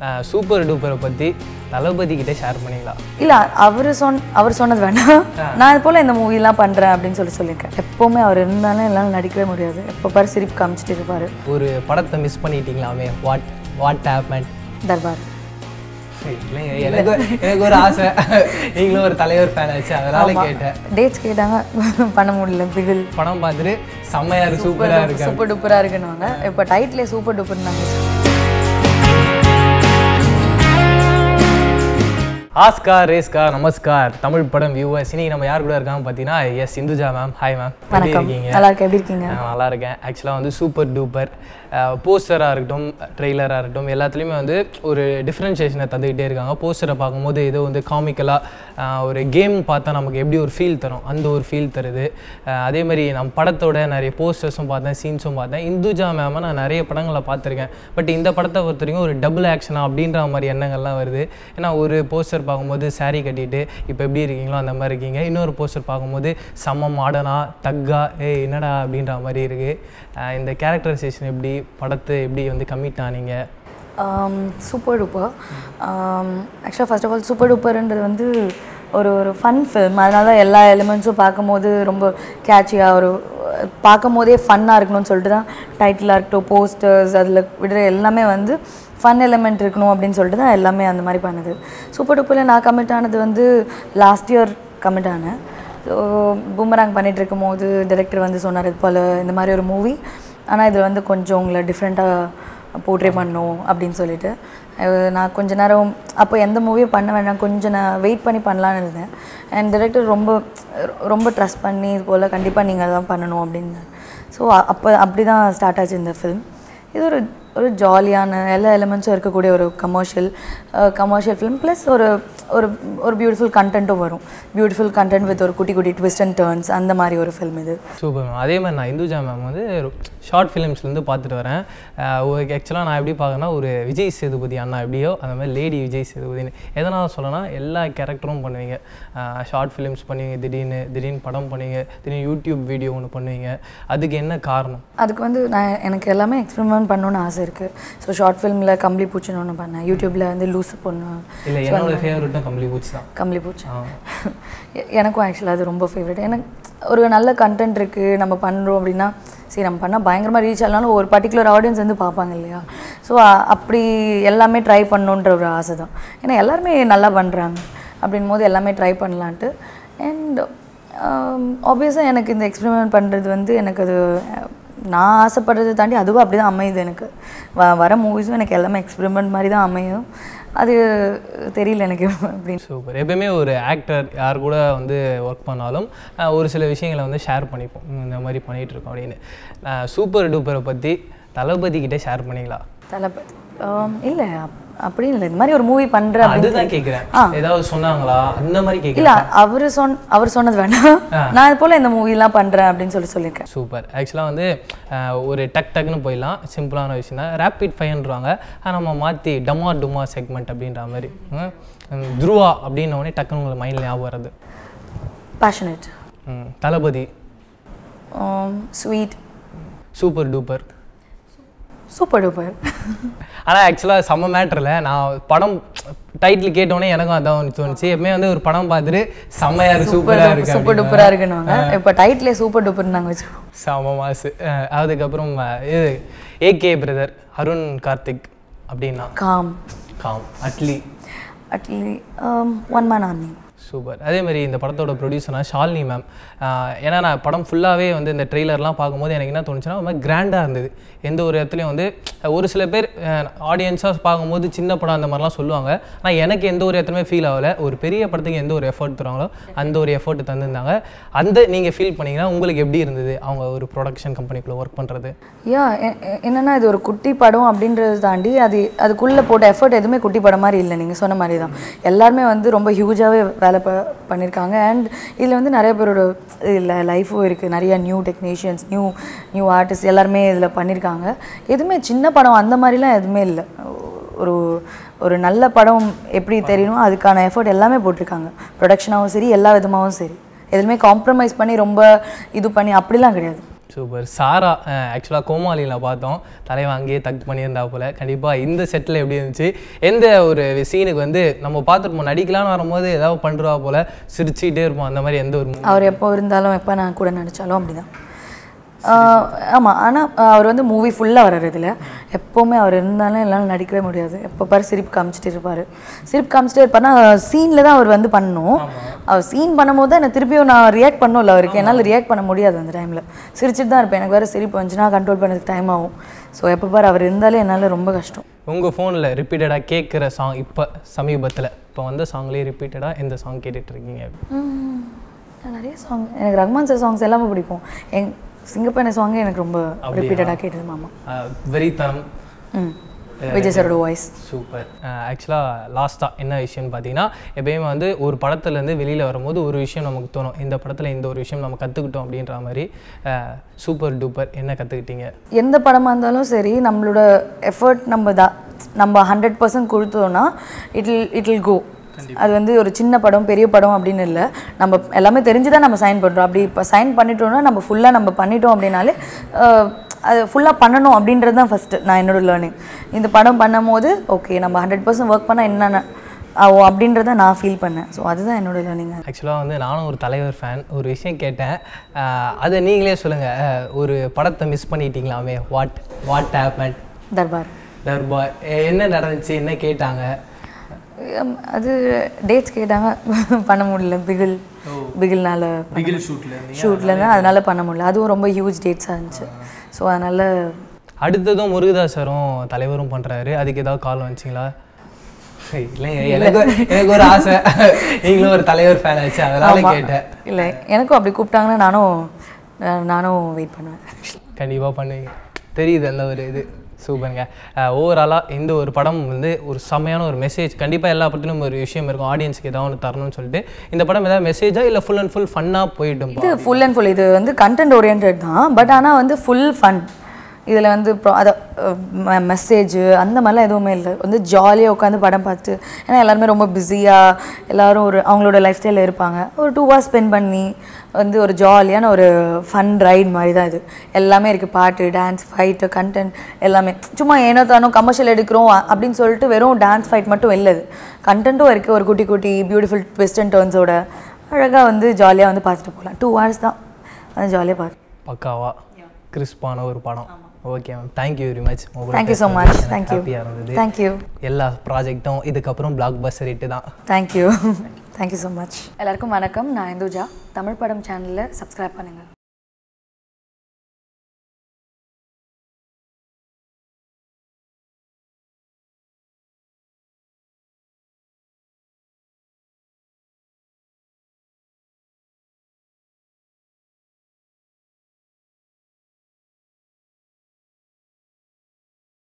Super டூப்பரை பற்றி தளபதி கிட்ட share பண்ணிங்களா இல்லை அவர் சொன் அவர் சொன்னது வேண்டாம் நான் இது போல் இந்த மூவிலாம் பண்ணுறேன் அப்படின்னு சொல்லி சொல்லியிருக்கேன் எப்போவுமே அவர் இருந்தாலும் எல்லாம் நடிக்கவே முடியாது எப்போ பாரு சிரிப்பு காமிச்சிட்டு இருப்பார் ஒரு படத்தை மிஸ் பண்ணிட்டீங்களாமே வாட் வாட் ஹேப்பன் தர்பார் இல்லைங்க எனக்கு எனக்கு ஒரு ஆசை நீங்களும் ஒரு தலைவர் ஃபேன் ஆச்சு அதனால கேட்டேன் டேட்ஸ் கேட்டாங்க பண்ண முடியல பிகில் பிகில் பார்த்துட்டு செம்மையா இருக்கு சூப்பராக இருக்கு சூப்பர் டூப்பராக இருக்குன்னு இப்போ டைட்டிலே சூப்பர் டூப்பர்னாங்க ஆஸ்கார் ரேஸ்கார் நமஸ்கார் தமிழ் படம் வியூவர்ஸ் இன்னைக்கு நம்ம யார் கூட இருக்காங்க பார்த்தீங்கன்னா yes Induja ma'am hi ma'am எப்படி வணக்கம் இருக்கீங்க நல்லா இருக்கு எப்படி இருக்கீங்க நான் நல்லா இருக்கேன் ஆக்சுவலாக வந்து சூப்பர் டூப்பர் போஸ்டராக இருக்கட்டும் ட்ரெய்லராக இருக்கட்டும் எல்லாத்துலேயுமே வந்து ஒரு டிஃப்ரென்ஷியேஷனை தந்துக்கிட்டே இருக்காங்க போஸ்டரை பார்க்கும்போது ஏதோ வந்து காமிக்கலாக ஒரு கேம் பார்த்தா நமக்கு எப்படி ஒரு ஃபீல் தரும் அந்த ஒரு ஃபீல் தருது அஹ் அதே மாதிரி நம்ம படத்தோட நிறைய போஸ்டர்ஸும் பார்த்தேன் சீன்ஸும் பார்த்தேன் இந்துஜா மேமை நான் நிறைய படங்களை பார்த்துருக்கேன் பட் இந்த படத்தை பொறுத்த வரைக்கும் ஒரு டபுள் ஆக்ஷனா அப்படின்ற மாதிரி எண்ணங்கள்லாம் வருது ஏன்னா ஒரு போஸ்டர் பார்க்கும்போது saree கட்டிட்டு இப்போ எப்படி இருக்கீங்களோ அந்த மாதிரி இருக்கீங்க இன்னொரு போஸ்டர் பார்க்கும்போது செம்ம மாடனா தக்கா ஏய் என்னடா அப்படின்ற மாதிரி இருக்குது இந்த கேரக்டரைசேஷன் எப்படி படத்தை எப்படி வந்து கமிட் ஆனீங்க சூப்பர் டூப்பர் ஆக்சுவலாக ஃபர்ஸ்ட் ஆஃப் ஆல் சூப்பர் டூப்பர்ன்றது வந்து ஒரு ஒரு ஃபன் ஃபில்ம் அதனால தான் எல்லா எலிமெண்ட்ஸும் பார்க்கும்போது ரொம்ப கேட்சியாக ஒரு பார்க்கும் போதே ஃபன்னாக இருக்கணும்னு சொல்லிட்டு தான் டைட்டிலாக இருக்கட்டும் போஸ்டர்ஸ் அதில் விடுற எல்லாமே வந்து ஃபன் எலிமெண்ட் இருக்கணும் அப்படின்னு சொல்லிட்டு தான் எல்லாமே அந்த மாதிரி பண்ணுது சூப்பர் டூப்பரில் நான் கமிட் ஆனது வந்து லாஸ்ட் இயர் கமிட் ஆனேன் ஸோ பூமராங் பண்ணிட்டு இருக்கும்போது டைரக்டர் வந்து சொன்னார் இது போல் இந்த மாதிரி ஒரு மூவி ஆனால் இது வந்து கொஞ்சம் உங்களை டிஃப்ரெண்ட்டாக போர்ட்ரே பண்ணணும் அப்படின்னு சொல்லிட்டு அஹ் நான் கொஞ்ச நேரம் அப்போ எந்த மூவியும் பண்ண வேண்டாம் கொஞ்சம் நான் வெயிட் பண்ணி பண்ணலான்னு இருந்தேன் அண்ட் டைரக்டர் ரொம்ப ரொம்ப ட்ரஸ்ட் பண்ணி இது போல் கண்டிப்பாக நீங்கள் தான் பண்ணணும் அப்படின்னு ஸோ அப்போ அப்படி தான் ஸ்டார்ட் ஆச்சு இந்த ஃபிலிம் இது ஒரு ஒரு ஜாலியான எல்லா எலிமெண்ட்ஸும் இருக்கக்கூடிய ஒரு கமர்ஷியல் கமர்ஷியல் ஃபிலிம் ப்ளஸ் ஒரு ஒரு ஒரு பியூட்டிஃபுல் கண்டென்ட்டும் வரும் பியூட்டிஃபுல் கண்டென்ட் வித் ஒரு குட்டி குட்டி ட்விஸ்ட் அண்ட் டேர்ன்ஸ் அந்த மாதிரி ஒரு ஃபிலிம் இது சூப்பர் மேம் அதே மாதிரி நான் இந்துஜா மேம் வந்து ஷார்ட் ஃபிலிம்ஸ்லேருந்து பார்த்துட்டு வரேன் ஆக்சுவலாக நான் எப்படி பார்க்கறேன்னா ஒரு விஜய் சேதுபதி அண்ணா எப்படியோ அந்த மாதிரி லேடி விஜய் சேதுபதினு எதனால் சொல்லனா எல்லா கேரக்டரும் பண்ணுவீங்க ஷார்ட் ஃபிலிம்ஸ் பண்ணுவீங்க திடீர்னு திடீர்னு படம் பண்ணுவீங்க திடீர்னு யூடியூப் வீடியோ ஒன்று பண்ணுவீங்க அதுக்கு என்ன காரணம் அதுக்கு வந்து நான் எனக்கு எல்லாமே எக்ஸ்பெரிமெண்ட் பண்ணணும்னு ஆசை இருக்குது ஸோ ஷார்ட் ஃபிலிமில் கம்பளி பூச்சின்னு ஒன்று பண்ணேன் யூடியூப்பில் வந்து லூசு பொண்ணு இல்லை என்னோட ஃபேவரட்டும் கம்ப்ளீட் பூச்சி தான் கம்பளி பூச்சி ஆ. எ- எனக்கும் ஆக்சுவலாக அது ரொம்ப ஃபேவரட் எனக்கு ஒரு நல்ல கண்டென்ட் இருக்குது நம்ம பண்ணுறோம் அப்படின்னா சரி நம்ம பண்ணால் பயங்கரமாக ரீச் ஆனாலும் ஒரு பர்டிகுலர் ஆடியன்ஸ் வந்து பார்ப்பாங்க இல்லையா ஸோ அப்படி எல்லாமே ட்ரை பண்ணணுன்ற ஒரு ஆசை தான் ஏன்னா எல்லாருமே நல்லா பண்ணுறாங்க அப்படின் போது எல்லாமே ட்ரை பண்ணலான்ட்டு அண்ட் ஆப்வியஸாக எனக்கு இந்த எக்ஸ்பெரிமெண்ட் பண்ணுறது வந்து எனக்கு அது அஹ், நான் ஆசைப்படுறதை தாண்டி அதுவும் அப்படி தான் அமையுது எனக்கு வ வர மூவிஸும் எனக்கு எல்லாமே எக்ஸ்பெரிமெண்ட் மாதிரி தான் அமையும் அது தெரியல எனக்கு அப்படின்னு சூப்பர் எப்பயுமே ஒரு ஆக்டர் யார் கூட வந்து ஒர்க் பண்ணாலும் அஹ், ஒரு சில விஷயங்களை வந்து ஷேர் பண்ணிப்போம் உம், இந்த மாதிரி பண்ணிகிட்டு இருக்கோம் அப்படின்னு சூப்பர் டூப்பரை பற்றி தளபதி கிட்ட ஷேர் பண்ணீங்களா தளபதி இல்லை அப்படி இல்லை இந்த மாதிரி ஒரு மூவி பண்ணுற அதுதான் கேட்குறேன் ஏதாவது சொன்னாங்களா அந்த மாதிரி கேட்குறேன் இல்லை அவர் சொன் அவர் சொன்னது வேண்டாம் நான் இது போல் இந்த மூவிலாம் பண்ணுறேன் அப்படின்னு சொல்லி சொல்லியிருக்கேன் சூப்பர் ஆக்சுவலாக வந்து அஹ், ஒரு டக் டக்குன்னு போயிடலாம் சிம்பிளான விஷயம் தான் ரேப்பிட் ஃபைன்றாங்க ஆனால் நம்ம மாற்றி டமா டுமா செக்மெண்ட் அப்படின்ற மாதிரி உம், உம், துருவா அப்படின்ன உடனே டக்குன்னு உங்களுக்கு மைண்டில் ஞாபகம் வருது passionate um, Thalapathy sweet super duper super duper ஆனால் ஆக்சுவலாக செம்ம மேட்டரில் நான் படம் டைட்டில் கேட்டோடனே எனக்கும் அதான் தோணுச்சு எப்பவுமே வந்து ஒரு படம் பார்த்துட்டு செம்மையாக இருக்கு சூப்பராக இருக்கு சூப்பர் டூப்பராக இருக்குன்னு இப்போ டைட்டிலே சூப்பர் டூப்பர் நாங்கள் வச்சுக்கோம் செம மாசு அஹ், அதுக்கப்புறம் அஹ், இது ஏகே பிரதர் அருண் கார்த்திக் அப்படின்னா calm calm Atlee Atlee one man army super அதே மாதிரி இந்த படத்தோட ப்ரொடியூசராக ஷாலினி மேம் ஏன்னா நான் படம் ஃபுல்லாகவே வந்து இந்த ட்ரெய்லர்லாம் பார்க்கும்போது எனக்கு என்ன தோணுச்சுன்னா ஒரு மாதிரி கிராண்டாக இருந்தது எந்த ஒரு இடத்துலையும் வந்து அஹ், ஒரு சில பேர் ஆடியன்ஸாக பார்க்கும்போது சின்ன படம் அந்த மாதிரிலாம் சொல்லுவாங்க ஆனால் எனக்கு எந்த ஒரு இடத்துலையுமே ஃபீல் ஆகலை ஒரு பெரிய படத்துக்கு எந்த ஒரு எஃபர்ட் தருவாங்களோ அந்த ஒரு எஃபர்ட் தந்திருந்தாங்க அந்த நீங்கள் ஃபீல் பண்ணீங்கன்னா உங்களுக்கு எப்படி இருந்தது அவங்க ஒரு ப்ரொடக்ஷன் கம்பெனிக்குள்ளே ஒர்க் பண்ணுறது யா என்னன்னா இது ஒரு குட்டி படம் அப்படின்றத தாண்டி அது அதுக்குள்ளே போட்ட எஃபர்ட் எதுவுமே குட்டி படம் மாதிரி இல்லை நீங்கள் சொன்ன மாதிரி தான் எல்லாருமே வந்து ரொம்ப ஹியூஜாகவே வேலை ப பண்ணியிருக்காங்க அண்ட் இதில் வந்து நிறைய பேரோட இல்லை லைஃபும் இருக்குது நிறைய new technicians new new artist எல்லாருமே இதில் பண்ணியிருக்காங்க எதுவுமே சின்ன படம் அந்த மாதிரிலாம் எதுவுமே இல்லை ஒரு ஒரு நல்ல படம் எப்படி தெரியணும் அதுக்கான எஃபர்ட் எல்லாமே போட்டிருக்காங்க ப்ரொடக்ஷனாகவும் சரி எல்லா விதமாகவும் சரி எதுவுமே காம்ப்ரமைஸ் பண்ணி ரொம்ப இது பண்ணி அப்படிலாம் கிடையாது சூப்பர் சாரா ஆக்சுவலாக கோமாளியில் பார்த்தோம் தலைவன் அங்கேயே தக் பண்ணியிருந்தா போல கண்டிப்பாக இந்த செட்டில் எப்படி இருந்துச்சு எந்த ஒரு சீனுக்கு வந்து நம்ம பார்த்துருப்போம் நடிக்கலாம்னு வரும்போது ஏதாவது பண்ணுறா போல சிரிச்சுக்கிட்டே இருப்போம் அந்த மாதிரி எந்த ஒரு movie? அவர் எப்போ இருந்தாலும் எப்போ நான் கூட நடித்தாலும் அப்படிதான் ஆமாம் ஆனால் அவர் வந்து மூவி ஃபுல்லாக வர்றாரு இதில் எப்போவுமே அவர் இருந்தாலும் எல்லாம் நடிக்கவே முடியாது எப்போ பாரு சிரிப்பு காமிச்சிட்டு இருப்பார் சிரிப்பு காமிச்சிட்டே இருப்பார்னா சீனில் தான் அவர் வந்து பண்ணணும் அவர் சீன் பண்ணும்போது தான் எனக்கு திருப்பியும் நான் ரியாக்ட் பண்ணல அவருக்கு என்னால் ரியாக்ட் பண்ண முடியாது அந்த டைமில் சிரிச்சிட்டு தான் இருப்பேன் எனக்கு வேறு சிரிப்பு வந்துச்சுன்னா கண்ட்ரோல் பண்ணதுக்கு டைம் ஆகும் ஸோ எப்போ பாரு அவர் இருந்தாலே என்னால் ரொம்ப கஷ்டம் உங்கள் ஃபோனில் ரிப்பீட்டடாக கேட்குற சாங் இப்போ சமீபத்தில் இப்போ வந்த சாங்லேயே ரிப்பீட்டடாக எந்த சாங் கேட்டுட்டு இருக்கீங்க ம், நான் நிறைய சாங் எனக்கு ரஹ்மான் சார் சாங்ஸ் எல்லாமே பிடிக்கும் எங் சிங்கப்பண்ண சாங்கே எனக்கு ரொம்ப ரிப்பீட்டடாக கேட்டது மாமா அஹ், வெறித்தனம் ம் விஜய் சாரோட வாய்ஸ் சூப்பர் ஆக்சுவலாக லாஸ்ட்டாக என்ன விஷயம்னு பார்த்தீங்கன்னா எப்பயுமே வந்து ஒரு படத்துலேருந்து வெளியில் வரும்போது ஒரு விஷயம் நமக்கு தோணும் இந்த படத்தில் இந்த ஒரு விஷயம் நம்ம கற்றுக்கிட்டோம் அப்படின்ற மாதிரி சூப்பர் டூப்பர் என்ன கற்றுக்கிட்டீங்க எந்த படமாக இருந்தாலும் சரி நம்மளோட எஃபர்ட் நம்ம தான் நம்ம ஹண்ட்ரட் பர்சன்ட் கொடுத்தோன்னா it will it will go அது வந்து ஒரு சின்ன படம் பெரிய படம் அப்படின்னு இல்லை நம்ம எல்லாமே தெரிஞ்சு தான் நம்ம சைன் பண்ணுறோம் அப்படி இப்போ சைன் பண்ணிட்டோம்னா நம்ம ஃபுல்லாக நம்ம பண்ணிட்டோம் அப்படின்னாலே அஹ், அது ஃபுல்லாக பண்ணணும் அப்படின்றது தான் ஃபஸ்ட்டு நான் என்னோட லேர்னிங் இந்த படம் பண்ணும் போது ஓகே நம்ம ஹண்ட்ரட் பர்சன்ட் ஒர்க் பண்ணால் என்னென்ன ஆகும் அப்படின்றத நான் ஃபீல் பண்ணேன் ஸோ அதுதான் என்னோட லேர்னிங் ஆக்சுவலாக வந்து நானும் ஒரு தலைவர் ஃபேன் ஒரு விஷயம் கேட்டேன் அஹ், அதை நீங்களே சொல்லுங்கள் ஒரு படத்தை மிஸ் பண்ணிட்டீங்களாமே what what happen Darbar Darbar என்ன நடந்துச்சு என்ன கேட்டாங்க ஹம், அது டேட்ஸ் கேட்டாங்க பண்ண முடியல பிகில் பிகில்னால பிகில் ஷூட்டில் ஷூட்லேருந்து அதனால பண்ண முடியல அதுவும் ரொம்ப ஹியூஜ் டேட்ஸாக இருந்துச்சு ஸோ அதனால அடுத்ததும் முருகதாஸ் சாரும் தலைவரும் பண்ணுறாரு அதுக்கு ஏதாவது கால் வந்துச்சிங்களா இல்லைங்க எனக்கு எனக்கு ஒரு ஆசை நீங்களும் ஒரு தலைவர் ஃபேன் ஆச்சு அதனால கேட்டேன் இல்லை எனக்கும் அப்படி கூப்பிட்டாங்கன்னா நானும் அஹ், நானும் வெயிட் பண்ணுவேன் கண்டிப்பாக பண்ணுவீங்க தெரியுது அந்த ஒரு இது சூப்பருங்க ஓவராலாக இந்த ஒரு படம் வந்து ஒரு செம்மையான ஒரு மெசேஜ் கண்டிப்பாக எல்லா படத்துலையும் ஒரு விஷயம் இருக்கும் ஆடியன்ஸ்க்கு ஏதாவது ஒன்று தரணும்னு சொல்லிட்டு இந்த படம் ஏதாவது மெசேஜா இல்லை ஃபுல் அண்ட் ஃபுல் ஃபன்னாக போயிட்டும் இது ஃபுல் அண்ட் ஃபுல் இது வந்து கண்டென்ட் ஓரியன்ட் தான் பட் ஆனால் வந்து ஃபுல் ஃபன் இதில் வந்து ப்ரோ அதை மெசேஜ் அந்த மாதிரிலாம் எதுவுமே இல்லை வந்து ஜாலியாக உட்காந்து படம் பார்த்து ஏன்னா எல்லாருமே ரொம்ப பிஸியாக எல்லாரும் ஒரு அவங்களோட லைஃப் ஸ்டைலில் இருப்பாங்க ஒரு டூ ஹவர்ஸ் ஸ்பெண்ட் பண்ணி வந்து ஒரு ஜாலியான ஒரு ஃபன் ரைட் மாதிரி தான் இது எல்லாமே இருக்குது பாட்டு டான்ஸ் ஃபைட்டு கண்டென்ட் எல்லாமே சும்மா ஏனோ தானோ கமர்ஷியல் எடுக்கிறோம் அ- அப்படின்னு சொல்லிட்டு வெறும் டான்ஸ் ஃபைட் மட்டும் இல்லை இது கண்டென்ட்டும் இருக்குது ஒரு குட்டி குட்டி பியூட்டிஃபுல் ட்விஸ்ட் அண்ட் டர்ன்ஸோட அழகாக வந்து ஜாலியாக வந்து பார்த்துட்டு போகலாம் டூ ஹவர்ஸ் தான் அது ஜாலியாக பார்த்து பக்காவா கிறிஸ்பான ஒரு படம் okay ma'am thank you very much thank you so much thank you ஹாப்பியாக இருந்தது தேங்க்யூ எல்லா ப்ராஜெக்ட்டும் இதுக்கப்புறம் பிளாக் பஸ்டர் ஹிட்டு தான் தேங்க்யூ தேங்க்யூ ஸோ மச் எல்லாருக்கும் வணக்கம் நான் இந்துஜா தமிழ் படம் சேனலில் சப்ஸ்கிரைப் பண்ணுங்கள்